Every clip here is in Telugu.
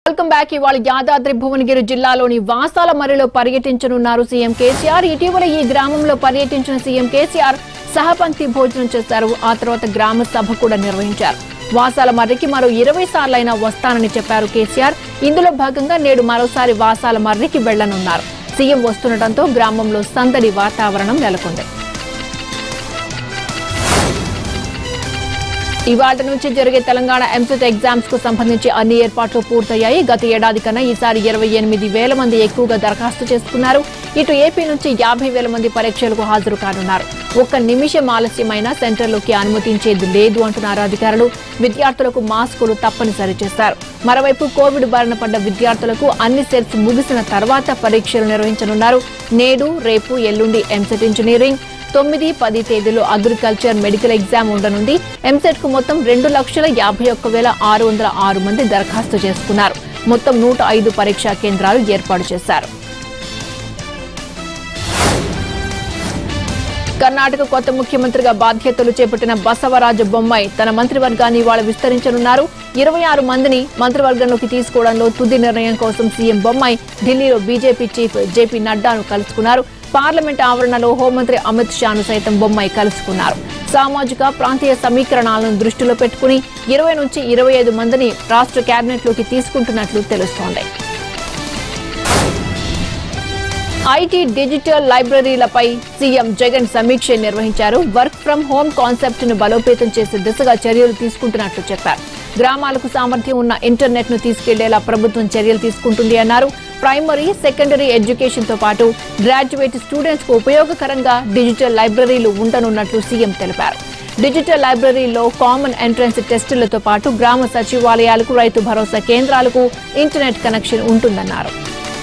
వెల్కమ్ బ్యాక్ ఇవాళ యాదాద్రి భువనగిరి జిల్లాలోని వాసాల మరిలో పర్యటించనున్నారు సీఎం కేసీఆర్ ఇటీవల ఈ గ్రామంలో పర్యటించిన సీఎం కేసీఆర్ సహపంక్తి భోజనం చేశారు ఆ తర్వాత గ్రామ సభ కూడా నిర్వహించారు వాసాల మర్రికి మరో ఇరవై సార్లైనా వస్తానని చెప్పారు కేసీఆర్ ఇందులో భాగంగా నేడు మరోసారి వాసాల మర్రికి వెళ్లనున్నారు సీఎం వస్తుండటంతో గ్రామంలో సందడి వాతావరణం నెలకొంది ఇవాటి నుంచి జరిగే తెలంగాణ ఎంసెట్ ఎగ్జామ్స్ కు సంబంధించి అన్ని ఏర్పాట్లు పూర్తయ్యాయి గత ఏడాది కన్నా ఈసారి ఇరవై ఎనిమిది వేల మంది ఎక్కువగా దరఖాస్తు చేసుకున్నారు ఇటు ఏపీ నుంచి యాభై వేల మంది పరీక్షలకు హాజరు కానున్నారు ఒక్క నిమిషం ఆలస్యమైన సెంటర్లోకి అనుమతించేది లేదు అంటున్నారు అధికారులు విద్యార్థులకు మాస్కులు తప్పనిసరి చేశారు మరోవైపు కోవిడ్ బారిన పడ్డ విద్యార్థులకు అన్ని సెట్స్ ముగిసిన తర్వాత పరీక్షలు నిర్వహించనున్నారు నేడు రేపు ఎల్లుండి ఎంసెట్ ఇంజనీరింగ్ తొమ్మిది పది తేదీలో అగ్రికల్చర్ మెడికల్ ఎగ్జామ్ ఉండనుంది ఎంసెట్ కు మొత్తం రెండు లక్షల యాభై ఒక్క వేల ఆరు వందల ఆరు మంది దరఖాస్తు చేసుకున్నారు మొత్తం నూట ఐదు పరీక్షా కేంద్రాలు ఏర్పాటు చేశారు కర్ణాటక కొత్త ముఖ్యమంత్రిగా బాధ్యతలు చేపట్టిన బసవరాజ బొమ్మాయి తన మంత్రివర్గాన్ని ఇవాళ విస్తరించనున్నారు ఇరవై ఆరు మందిని మంత్రివర్గంలోకి తీసుకోవడంలో తుది నిర్ణయం కోసం సీఎం బొమ్మాయి ఢిల్లీలో బీజేపీ చీఫ్ జేపీ నడ్డాను కలుసుకున్నారు పార్లమెంట్ ఆవరణలో హోంమంత్రి అమిత్ షాను సైతం బొమ్మాయి కలుసుకున్నారు సామాజిక ప్రాంతీయ సమీకరణాలను దృష్టిలో పెట్టుకుని ఇరవై నుంచి ఇరవై ఐదు మందిని రాష్ట్ర కేబినెట్లోకి తీసుకుంటున్నట్లు తెలుస్తోంది ఐటీ డిజిటల్ లైబ్రరీలపై సీఎం జగన్ సమీక్ష నిర్వహించారు వర్క్ ఫ్రం హోం కాన్సెప్ట్ ను బలోపేతం చేసే దిశగా చర్యలు తీసుకుంటున్నట్లు చెప్పారు గ్రామాలకు సామర్థ్యం ఉన్న ఇంటర్నెట్ ను తీసుకెళ్లేలా ప్రభుత్వం చర్యలు తీసుకుంటుంది అన్నారు ప్రైమరీ సెకండరీ ఎడ్యుకేషన్ తో పాటు గ్రాడ్యుయేట్ స్టూడెంట్స్ కు ఉపయోగకరంగా డిజిటల్ లైబ్రరీలు ఉండనున్నట్లు సీఎం తెలిపారు డిజిటల్ లైబ్రరీలో కామన్ ఎంట్రన్స్ టెస్టులతో పాటు గ్రామ సచివాలయాలకు రైతు భరోసా కేంద్రాలకు ఇంటర్నెట్ కనెక్షన్ ఉంటుందన్నారు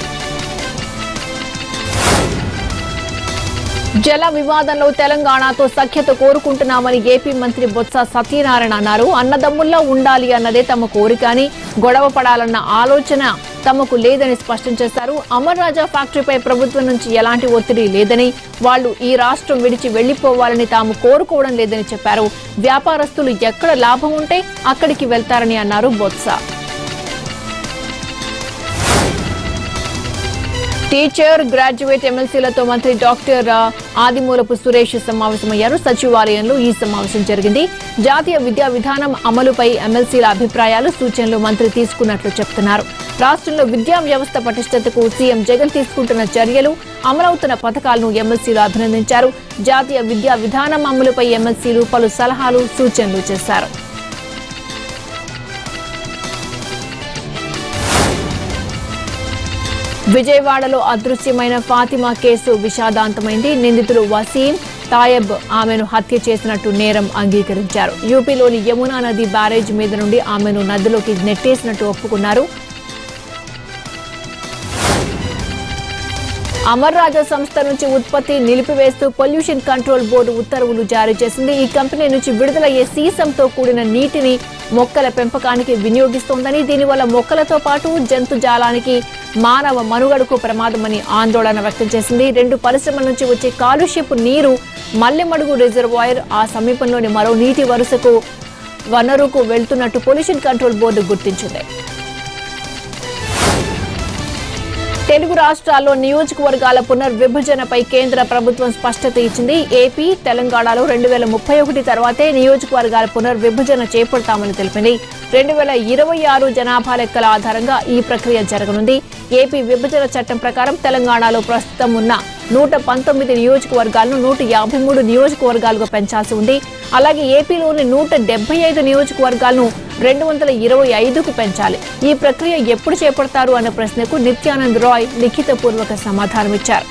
జల వివాదంలో తెలంగాణతో సఖ్యత కోరుకుంటున్నామని ఏపీ మంత్రి బొత్స సత్యనారాయణ అన్నారు అన్నదమ్ముల్లో ఉండాలి అన్నదే తమ కోరిక అని గొడవ పడాలన్న ఆలోచన తమకు లేదని స్పష్టం చేశారు అమర్ రాజా ఫ్యాక్టరీపై ప్రభుత్వం నుంచి ఎలాంటి ఒత్తిడి లేదని వాళ్లు ఈ రాష్ట్రం విడిచి వెళ్లిపోవాలని తాము కోరుకోవడం లేదని చెప్పారు వ్యాపారస్తులు ఎక్కడ లాభం ఉంటే అక్కడికి వెళ్తారని అన్నారు బొత్స టీచర్ గ్రాడ్యుయేట్ ఎమ్మెల్సీలతో మంత్రి డాక్టర్ ఆ, ఆదిమూలపు సురేష్ సమావేశమయ్యారు సచివాలయంలో ఈ సమావేశం జరిగింది జాతీయ విద్యా విధానం అమలుపై ఎమ్మెల్సీల అభిప్రాయాలు సూచనలు మంత్రి తీసుకున్నట్లు చెప్తున్నారు రాష్ట్రంలో విద్యా వ్యవస్థ పటిష్టతకు సీఎం జగన్ తీసుకుంటున్న చర్యలు అమలవుతున్న పథకాలను ఎమ్మెల్సీలు అభినందించారు జాతీయ విద్యా విధానం అమలుపై ఎమ్మెల్సీలు పలు సలహాలు సూచనలు చేశారు విజయవాడలో అదృశ్యమైన ఫాతిమా కేసు విషాదాంతమైంది నిందితులు వసీం తాయబ్ ఆమెను హత్య చేసినట్టు నేరం అంగీకరించారు యూపీలోని యమునా నది బ్యారేజ్ మీద నుండి ఆమెను నదిలోకి నెట్టేసినట్టు ఒప్పుకున్నారు అమర్ రాజా సంస్థ నుంచి ఉత్పత్తి నిలిపివేస్తూ పొల్యూషన్ కంట్రోల్ బోర్డు ఉత్తర్వులు జారీ చేసింది ఈ కంపెనీ నుంచి విడుదలయ్యే సీసంతో కూడిన నీటిని మొక్కల పెంపకానికి వినియోగిస్తోందని దీనివల్ల మొక్కలతో పాటు జంతుజాలానికి మానవ మనుగడకు ప్రమాదమని ఆందోళన వ్యక్తం చేసింది రెండు పరిశ్రమల నుంచి వచ్చే కాలుష్యపు నీరు మల్లెమడుగు రిజర్వాయర్ ఆ సమీపంలోని మరో నీటి వరుసకు వనరుకు వెళ్తున్నట్టు పొల్యూషన్ కంట్రోల్ బోర్డు గుర్తించింది తెలుగు రాష్ట్రాల్లో నియోజకవర్గాల పునర్విభజనపై కేంద్ర ప్రభుత్వం స్పష్టత ఇచ్చింది ఏపీ తెలంగాణలో రెండు వేల ముప్పై ఒకటి తర్వాతే నియోజకవర్గాల పునర్విభజన చేపడతామని తెలిపింది రెండు వేల ఇరవై ఆరు జనాభా లెక్కల ఆధారంగా ఈ ప్రక్రియ జరగనుంది ఏపీ విభజన చట్టం ప్రకారం తెలంగాణలో ప్రస్తుతం ఉన్న నూట పంతొమ్మిది నియోజకవర్గాలను నూట యాభై మూడు నియోజకవర్గాలుగా పెంచాల్సి ఉంది అలాగే ఏపీలోని నూట డెబ్బై ఐదు నియోజకవర్గాలను రెండు వందల ఇరవై ఐదుకు పెంచాలి ఈ ప్రక్రియ ఎప్పుడు చేపడతారు అన్న ప్రశ్నకు నిత్యానంద్ రాయ్ లిఖితపూర్వక సమాధానమిచ్చారు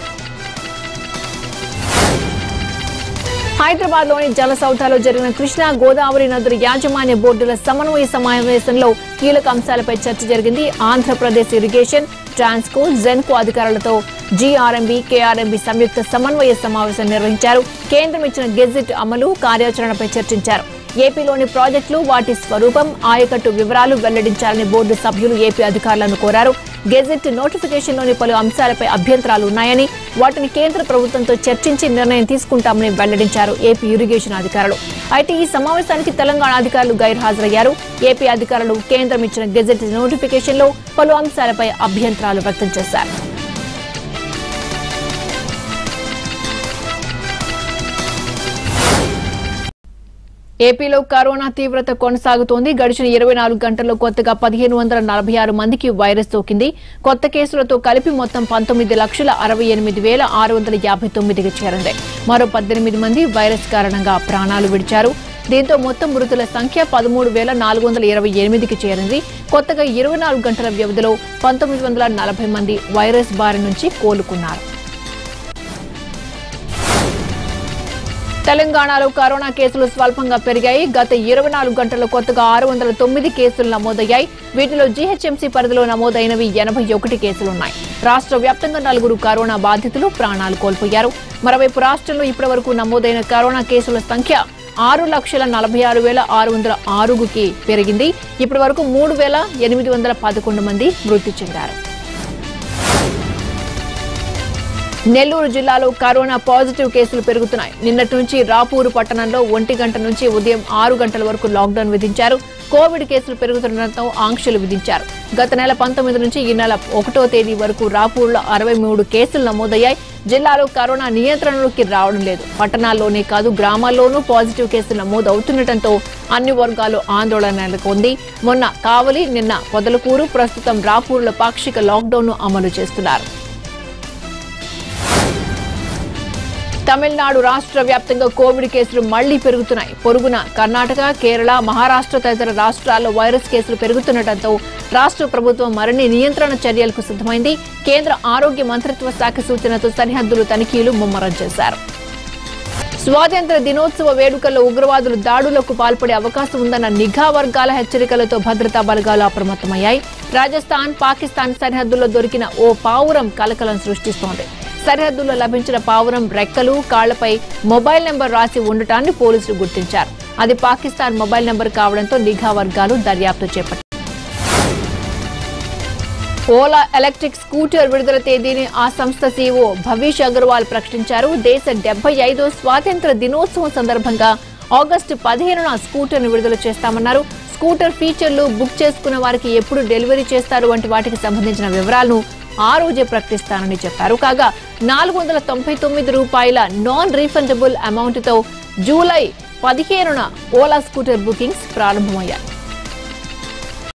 హైదరాబాద్ లోని జలసౌధలో జరిగిన కృష్ణా గోదావరి నదుల యాజమాన్య బోర్డుల సమన్వయ సమావేశంలో కీలక అంశాలపై చర్చ జరిగింది ఆంధ్రప్రదేశ్ ఇరిగేషన్ ట్రాన్స్కో జెన్కో అధికారులతో జీఆర్ఎంబీ కేఆర్ఎంబీ సంయుక్త సమన్వయ సమావేశం నిర్వహించారు కేంద్రం ఇచ్చిన గెజిట్ అమలు కార్యాచరణపై చర్చించారు ఏపీలోని ప్రాజెక్టులు వాటి స్వరూపం ఆయకట్టు వివరాలు వెల్లడించాలని బోర్డు సభ్యులు ఏపీ అధికారులను కోరారు గెజెట్ నోటిఫికేషన్లోని పలు అంశాలపై అభ్యంతరాలు ఉన్నాయని వాటిని కేంద్ర ప్రభుత్వంతో చర్చించి నిర్ణయం తీసుకుంటామని వెల్లడించారు ఏపీ ఇరిగేషన్ అధికారులు అయితే ఈ సమావేశానికి తెలంగాణ అధికారులు గైర్హాజరయ్యారు ఏపీ అధికారులు కేంద్రం ఇచ్చిన గెజెట్ నోటిఫికేషన్లో పలు అంశాలపై అభ్యంతరాలు వ్యక్తం చేశారు ఏపీలో కరోనా తీవ్రత కొనసాగుతోంది గడిచిన ఇరవై నాలుగు గంటల్లో కొత్తగా పదిహేను వందల నలభై ఆరు మందికి వైరస్ సోకింది కొత్త కేసులతో కలిపి మొత్తం పంతొమ్మిది లక్షల అరవై ఎనిమిది వేల ఆరు వందల యాభై తొమ్మిదికి చేరింది మరో పద్దెనిమిది మంది వైరస్ కారణంగా ప్రాణాలు విడిచారు దీంతో మొత్తం మృతుల సంఖ్య పదమూడు వేల నాలుగు వందల ఇరవై ఎనిమిదికి చేరింది కొత్తగా ఇరవై నాలుగు గంటల వ్యవధిలో పంతొమ్మిది వందల నలభై మంది వైరస్ బారి నుంచి కోలుకున్నారు తెలంగాణలో కరోనా కేసులు స్వల్పంగా పెరిగాయి గత ఇరవై నాలుగు గంటల్లో కొత్తగా ఆరు వందల తొమ్మిది కేసులు నమోదయ్యాయి వీటిలో జీహెచ్ఎంసీ పరిధిలో నమోదైనవి ఎనభై ఒకటి కేసులున్నాయి రాష్ట్ర వ్యాప్తంగా నలుగురు కరోనా బాధితులు ప్రాణాలు కోల్పోయారు మరోవైపు రాష్ట్రంలో ఇప్పటివరకు నమోదైన కరోనా కేసుల సంఖ్య ఆరు లక్షల నలభై ఆరు వేల ఆరు వందల ఆరుగుకి పెరిగింది ఇప్పటి వరకు మూడు వేల ఎనిమిది వందల పదకొండు మంది మృతి చెందారు నెల్లూరు జిల్లాలో కరోనా పాజిటివ్ కేసులు పెరుగుతున్నాయి నిన్నటి నుంచి రాపూరు పట్టణంలో ఒంటి గంట నుంచి ఉదయం ఆరు గంటల వరకు లాక్డౌన్ విధించారు కోవిడ్ కేసులు పెరుగుతుండటంతో ఆంక్షలు విధించారు గత నెల పంతొమ్మిది నుంచి ఈ నెల ఒకటో తేదీ వరకు రాపూర్లో అరవై మూడు కేసులు నమోదయ్యాయి జిల్లాలో కరోనా నియంత్రణలోకి రావడం లేదు పట్టణాల్లోనే కాదు గ్రామాల్లోనూ పాజిటివ్ కేసులు నమోదు అవుతుండటంతో అన్ని వర్గాలు ఆందోళన నెలకొంది మొన్న కావలి నిన్న పొదలకూరు ప్రస్తుతం రాపూర్లో పాక్షిక లాక్డౌన్ ను అమలు చేస్తున్నారు తమిళనాడు రాష్ట్ర వ్యాప్తంగా కోవిడ్ కేసులు మళ్లీ పెరుగుతున్నాయి పొరుగున కర్ణాటక కేరళ మహారాష్ట్ర తదితర రాష్ట్రాల్లో వైరస్ కేసులు పెరుగుతుండటంతో రాష్ట్ర ప్రభుత్వం మరిన్ని నియంత్రణ చర్యలకు సిద్ధమైంది కేంద్ర ఆరోగ్య మంత్రిత్వ శాఖ సూచనతో సరిహద్దులు తనిఖీలు ముమ్మరం చేశారు స్వాతంత్ర దినోత్సవ వేడుకల్లో ఉగ్రవాదులు దాడులకు పాల్పడే అవకాశం ఉందన్న నిఘా వర్గాల హెచ్చరికలతో భద్రతా బలగాలు అప్రమత్తమయ్యాయి రాజస్థాన్ పాకిస్తాన్ సరిహద్దుల్లో దొరికిన ఓ పావురం కలకలం సృష్టిస్తోంది సరిహద్దుల్లో లభించిన పావురం రెక్కలు కాళ్లపై మొబైల్ నెంబర్ రాసి ఉండటాన్ని పోలీసులు గుర్తించారు అది పాకిస్తాన్ మొబైల్ నెంబర్ కావడంతో నిఘా వర్గాలు దర్యాప్తు చేపట్టారు ఓలా ఎలక్ట్రిక్ స్కూటర్ విడుదల తేదీని ఆ సంస్థ సీఈఓ భవిష్ అగర్వాల్ ప్రకటించారు దేశ డెబ్బై ఐదో స్వాతంత్ర దినోత్సవం సందర్భంగా ఆగస్టు పదిహేనున స్కూటర్ను విడుదల చేస్తామన్నారు స్కూటర్ ఫీచర్లు బుక్ చేసుకున్న వారికి ఎప్పుడు డెలివరీ చేస్తారు వంటి వాటికి సంబంధించిన వివరాలను ఆ రోజే ప్రకటిస్తానని చెప్పారు కాగా నాలుగు వందల తొంభై తొమ్మిది రూపాయల నాన్ రీఫండబుల్ అమౌంట్తో జూలై పదిహేనున ఓలా స్కూటర్ బుకింగ్స్ ప్రారంభమయ్యాయి